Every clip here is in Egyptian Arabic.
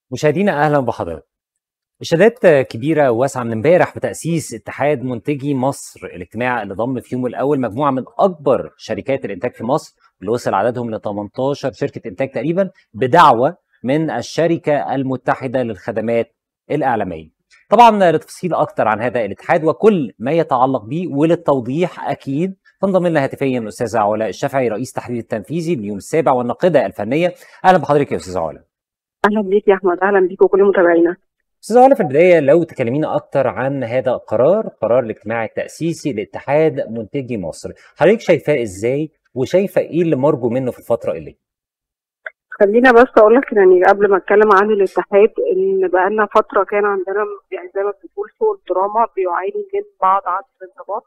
مشاهدينا اهلا بحضرتك. اشادات كبيره واسعه من امبارح بتاسيس اتحاد منتجي مصر الاجتماع اللي ضم في يومه الاول مجموعه من اكبر شركات الانتاج في مصر اللي وصل عددهم ل 18 شركه انتاج تقريبا بدعوه من الشركه المتحده للخدمات الاعلاميه. طبعا لتفصيل اكثر عن هذا الاتحاد وكل ما يتعلق به وللتوضيح اكيد تنضم لنا هاتفيا الاستاذه علاء الشافعي رئيس تحرير التنفيذي لليوم السابع والناقده الفنيه اهلا بحضرتك يا استاذه علاء. اهلا بيك يا احمد اهلا بيك وكل متابعينا استاذه علا في البدايه لو تكلمينا اكتر عن هذا القرار قرار الاجتماع التاسيسي لاتحاد منتجي مصر حضرتك شايفاه ازاي وشايفه ايه اللي مرجو منه في الفتره اللي خلينا بس اقول لك يعني قبل ما اتكلم عن الاتحاد ان بقى لنا فتره كان عندنا يعني زي ما بتقول سوق الدراما بيعاني من بعض عدم الانضباط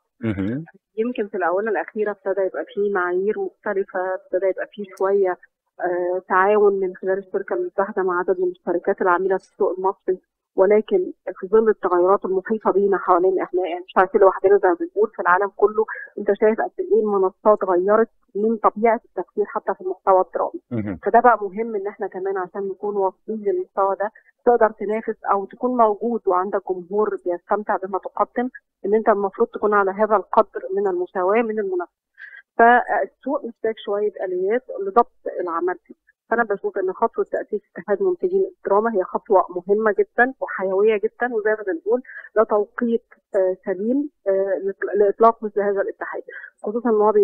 يمكن في الاونه الاخيره ابتدى يبقى فيه معايير مختلفه ابتدى يبقى فيه شويه آه تعاون من خلال الشركه المتحده مع عدد من الشركات العامله في السوق المصري ولكن في ظل التغيرات المحيطه بينا حوالين احنا يعني مش عارفين لوحدنا زي ما بنقول في العالم كله انت شايف قد ايه المنصات غيرت من طبيعه التفكير حتى في المحتوى الدرامي فده بقى مهم ان احنا كمان عشان نكون واصلين للمستوى ده تقدر تنافس او تكون موجود وعندك جمهور بيستمتع بما تقدم ان انت المفروض تكون على هذا القدر من المساواه من المنافسه فالسوق محتاج شويه اليات لضبط العمل فانا بشوف ان خطوه تاسيس اتحاد منتجين الدراما هي خطوه مهمه جدا وحيويه جدا وزي ما بنقول ده توقيت آه سليم آه لاطلاق مثل هذا الاتحاد خصوصا ان هو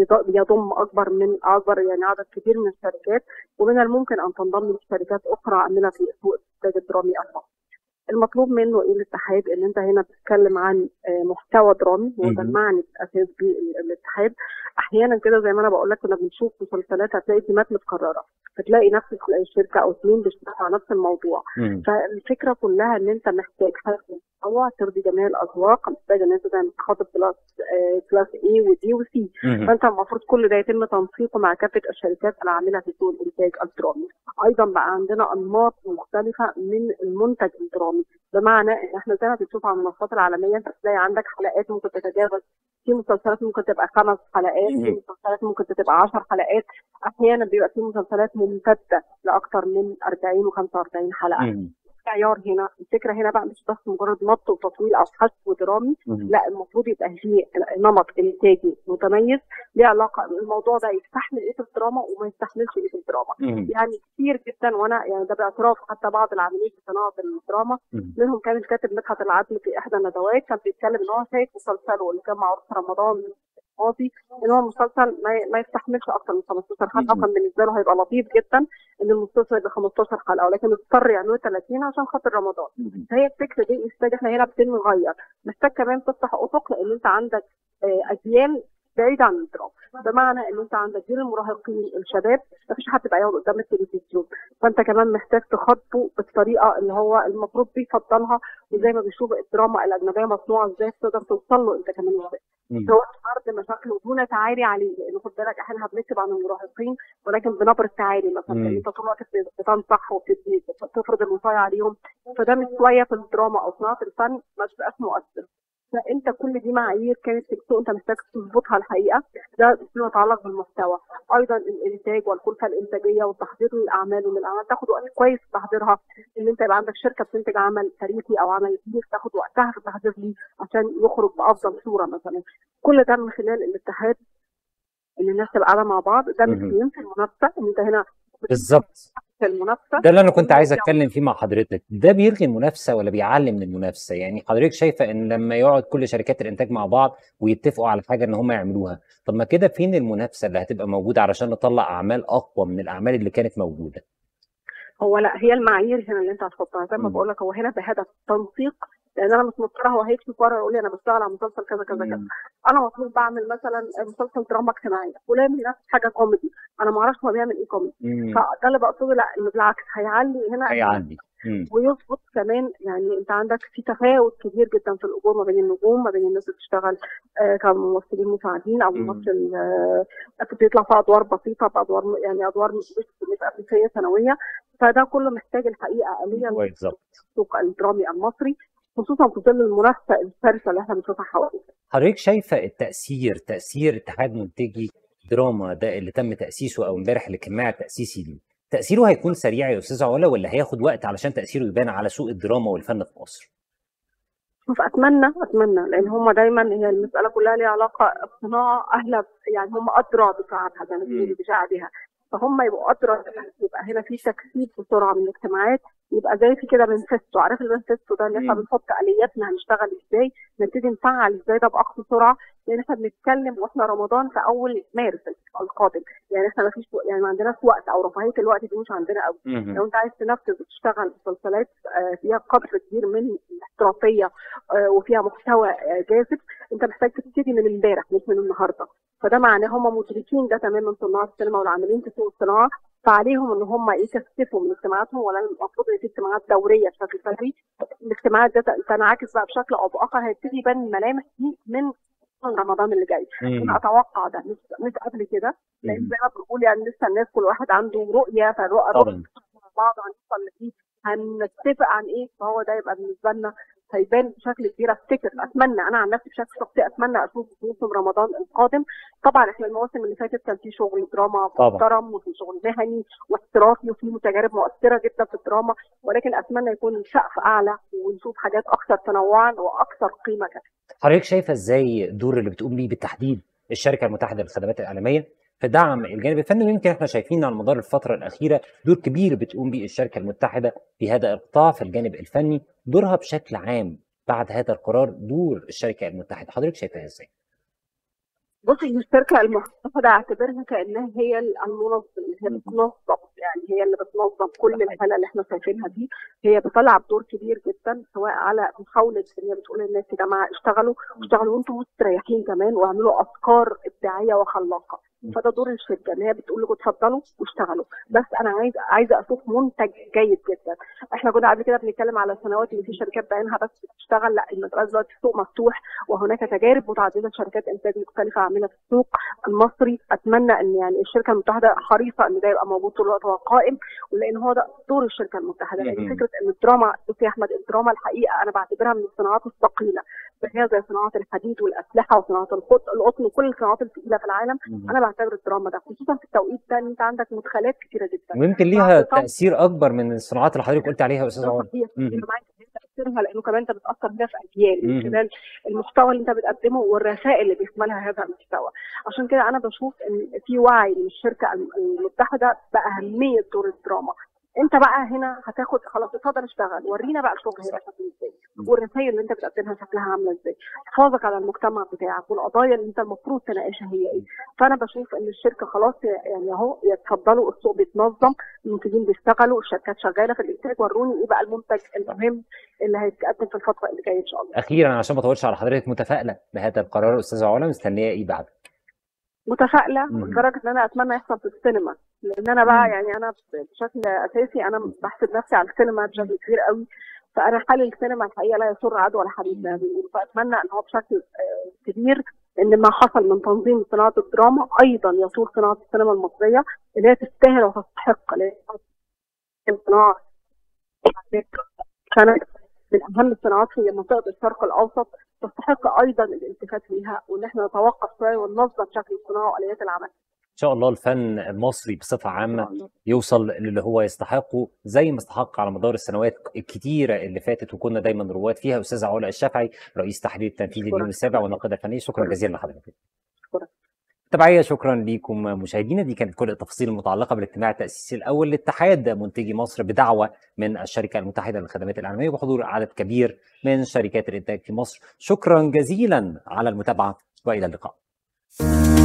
بيضم اكبر من اكبر يعني عدد كبير من الشركات ومن الممكن ان تنضم لشركات اخرى عندنا في سوق الانتاج الدرامي المصري المطلوب منه ايه الاتحاد ان انت هنا بتتكلم عن محتوى درامي وده المعنى الاساس بالاتحاد احيانا كده زي ما انا بقول لك كنا بنشوف مسلسلات هتلاقي تيمات متكرره فتلاقي نفس الشركه او اثنين بيشتغلوا على نفس الموضوع مم. فالفكره كلها ان انت محتاج حاجه محتوى ترضي جميع الاذواق محتاج ان انت تخاطب كلاس آه كلاس اي ودي وسي فانت المفروض كل ده يتم تنسيقه مع كافه الشركات العامله في سوق الانتاج الدرامي ايضا بقى عندنا انماط مختلفه من المنتج الدرامي بمعنى ان احنا زي ما بنشوف على المنصات العالميه انت بتلاقي عندك حلقات ممكن تتجاوز في مسلسلات ممكن تبقى خمس حلقات في مسلسلات ممكن تبقى 10 حلقات احيانا بيبقى في مسلسلات ممتده لاكثر من 40 و45 حلقه معيار هنا الفكره هنا بقى مش بس مجرد مط وتطويل او حشو درامي لا المفروض يبقى فيه نمط انتاجي متميز ليه علاقه الموضوع ده يستحمل ايه في الدراما وما يستحملش ايه في الدراما يعني كتير جدا وانا يعني ده باعتراف حتى بعض العاملين في صناعه الدراما منهم كان الكاتب مدحت العدل في احدى الندوات كان بيتكلم ان هو شايف مسلسله اللي كان معروض في رمضان الماضي ان هو المسلسل ما, ما يستحملش اكتر من 15 حلقه وكان بالنسبه له هيبقى لطيف جدا ان المسلسل يبقى 15 حلقه ولكن اضطر يعملوا 30 عشان خاطر رمضان فهي الفكره دي محتاج احنا هنا بنغير نغير محتاج كمان تفتح افق لان انت عندك اجيال بعيد عن الدراما بمعنى ان انت عندك جيل المراهقين الشباب ما فيش حد بقى يقعد قدام التلفزيون فانت كمان محتاج تخاطبه بالطريقه اللي هو المفروض بيفضلها وزي ما بيشوف الدراما الاجنبيه مصنوعه ازاي تقدر توصل له انت كمان ازاي سواء عرض مشاكله دون تعالي عليه لان خد بالك احيانا بنكتب عن المراهقين ولكن بنبره تعالي مثلا انت طول الوقت بتنصح وبتفرض الوصايه عليهم فده مش شويه في الدراما او صناعه الفن ما بيبقاش مؤثر فانت كل دي معايير كانت في السوق انت محتاج تظبطها الحقيقه ده فيما يتعلق بالمحتوى ايضا الانتاج والخلفه الانتاجيه والتحضير للاعمال ومن الاعمال تاخد وقت كويس في تحضيرها ان انت يبقى عندك شركه بتنتج عمل تاريخي او عمل كبير تاخد وقتها في التحضير ليه عشان يخرج بافضل صوره مثلا كل ده من خلال الاتحاد ان الناس تبقى قاعده مع بعض ده مش بينفي المنافسه ان انت هنا بالظبط في المنافسه ده اللي انا كنت عايز اتكلم فيه مع حضرتك ده بيلغي المنافسه ولا بيعلم من المنافسه يعني حضرتك شايفه ان لما يقعد كل شركات الانتاج مع بعض ويتفقوا على حاجه ان هم يعملوها طب ما كده فين المنافسه اللي هتبقى موجوده علشان نطلع اعمال اقوى من الاعمال اللي كانت موجوده هو لا هي المعايير هنا اللي انت هتحطها زي ما بقول لك هو هنا بهدف تنسيق لان انا مش مضطره هو هيكتب ورقه يقول لي انا بشتغل على مسلسل كذا كذا كذا انا مطلوب بعمل مثلا مسلسل دراما اجتماعيه فلان بينافس حاجه كوميدي انا ما اعرفش هو بيعمل ايه كوميدي فده اللي بقصده لا انه بالعكس هيعلي هنا هيعلي ويظبط كمان يعني انت عندك في تفاوت كبير جدا في الاجور ما بين النجوم ما بين الناس اللي بتشتغل آه كممثلين مساعدين او ممثل آه بيطلع في ادوار بسيطه بادوار يعني ادوار مش مش اساسيه ثانويه فده كله محتاج الحقيقه اليه بالظبط السوق الدرامي المصري خصوصا في ظل المنافسه الشرسه اللي احنا بنشوفها حوالينا. حضرتك شايفه التاثير تاثير اتحاد منتجي دراما ده اللي تم تاسيسه او امبارح الاجتماع التاسيسي ليه تاثيره هيكون سريع يا استاذ علا ولا هياخد وقت علشان تاثيره يبان على سوق الدراما والفن في مصر شوف اتمنى اتمنى لان هم دايما هي المساله كلها ليها علاقه الصناعه اهلا يعني هم ادرى بساعتها زي ما بيقولوا بشعبها فهم يبقوا ادرى يبقى هنا في تكثيف بسرعه من الاجتماعات يبقى زي في كده مانفستو عارف المانفستو ده ان احنا بنحط الياتنا هنشتغل ازاي نبتدي نفعل ازاي ده باقصى سرعه لان احنا بنتكلم واحنا رمضان في اول مارس القادم يعني احنا ما فيش يعني ما عندناش وقت او رفاهيه الوقت دي مش عندنا قوي لو انت عايز تنفذ وتشتغل مسلسلات فيها قدر كبير من الاحترافيه وفيها محتوى جاذب انت محتاج تبتدي من امبارح مش من النهارده فده معناه هم مدركين ده تماما صناع السينما والعاملين في سوق الصناعه فعليهم ان هم يكثفوا من اجتماعاتهم ولا المفروض ان في اجتماعات دوريه بشكل فردي الاجتماعات ده تنعكس بقى بشكل او باخر هيبتدي يبان الملامح دي من رمضان اللي جاي انا اتوقع ده مش مش قبل كده لان زي ما بنقول يعني لسه الناس كل واحد عنده رؤيه فرؤى بعض هنوصل لفيه هنتفق عن ايه فهو ده يبقى بالنسبه لنا هيبان بشكل كبير افتكر اتمنى انا عن نفسي بشكل شخصي اتمنى اشوف موسم رمضان القادم طبعا احنا المواسم اللي فاتت كان في شغل دراما محترم وفي شغل مهني واحترافي وفي تجارب مؤثره جدا في الدراما ولكن اتمنى يكون السقف اعلى ونشوف حاجات اكثر تنوعا واكثر قيمه كمان. حضرتك شايفه ازاي الدور اللي بتقوم بيه بالتحديد الشركه المتحده للخدمات الاعلاميه في دعم الجانب الفني ويمكن احنا شايفين على مدار الفتره الاخيره دور كبير بتقوم به الشركه المتحده في هذا القطاع في الجانب الفني دورها بشكل عام بعد هذا القرار دور الشركه المتحده حضرتك شايفاها ازاي؟ بصي الشركه المتحده اعتبرها كانها هي المنظم هي بتنظم يعني هي اللي بتنظم كل الحاله اللي احنا شايفينها دي هي بتلعب دور كبير جدا سواء على محاوله ان هي بتقول للناس يا جماعه اشتغلوا اشتغلوا وانتم مستريحين كمان واعملوا افكار ابداعيه وخلاقه فده دور الشركه ان هي بتقول لكم اتفضلوا واشتغلوا بس انا عايزه عايزه اشوف منتج جيد جدا احنا كنا قبل كده بنتكلم على سنوات اللي في شركات بعينها بس بتشتغل لا المساله دلوقتي السوق مفتوح وهناك تجارب متعدده شركات انتاج مختلفه عامله في السوق المصري اتمنى ان يعني الشركه المتحده حريصه ان ده يبقى موجود طول الوقت وهو قائم ولان هو ده دور الشركه المتحده لان فكره ان الدراما بصي يا احمد الدراما الحقيقه انا بعتبرها من الصناعات الثقيله زي زي صناعه الحديد والاسلحه وصناعه القطن وكل الصناعات الثقيله في العالم انا بعتبر الدراما ده خصوصا في التوقيت ده ان انت عندك مدخلات كثيره جدا ويمكن ليها تاثير اكبر من الصناعات اللي حضرتك قلت عليها يا استاذ عمر تاثيرها لانه كمان انت بتاثر بيها في اجيال من خلال المحتوى اللي انت بتقدمه والرسائل اللي بيحملها هذا المحتوى عشان كده انا بشوف ان في وعي من الشركه المتحده باهميه دور الدراما انت بقى هنا هتاخد خلاص اتفضل اشتغل ورينا بقى الشغل هيبقى شكله ازاي والرسائل اللي انت بتقدمها شكلها عامله ازاي حفاظك على المجتمع بتاعك والقضايا اللي انت المفروض تناقشها هي ايه فانا بشوف ان الشركه خلاص يعني اهو يتفضلوا السوق بيتنظم المنتجين بيشتغلوا الشركات شغاله في الانتاج وروني ايه بقى المنتج المهم اللي هيتقدم في الفتره اللي جايه ان شاء الله اخيرا عشان ما اطولش على حضرتك متفائله بهذا القرار استاذه علا مستنيه ايه بعد متفائله لدرجه ان انا اتمنى يحصل في السينما لان انا بقى يعني انا بشكل اساسي انا بحسب نفسي على السينما بشكل كبير قوي فانا حال السينما الحقيقه لا يسر عدو ولا حبيب زي ما بيقولوا فاتمنى ان هو بشكل كبير ان ما حصل من تنظيم صناعه الدراما ايضا يسور صناعه السينما المصريه اللي هي تستاهل وتستحق صناعه كانت من اهم الصناعات في منطقه الشرق الاوسط تستحق ايضا الالتفات ليها وان احنا نتوقف شويه وننظم شكل الصناعه واليات العمل. ان شاء الله الفن المصري بصفه عامه يوصل للي هو يستحقه زي ما استحق على مدار السنوات الكتيره اللي فاتت وكنا دايما رواد فيها استاذه علا الشافعي رئيس تحرير التنفيذي اليوم السابع والناقده الفنيه شكرا جزيلا لحضرتك. شكرا. تبعية شكرا لكم مشاهدينا دي كانت كل التفاصيل المتعلقة بالاجتماع التأسيسي الأول لاتحاد منتجي مصر بدعوة من الشركة المتحدة للخدمات الإعلامية وبحضور عدد كبير من شركات الإنتاج في مصر شكرا جزيلا على المتابعة وإلى اللقاء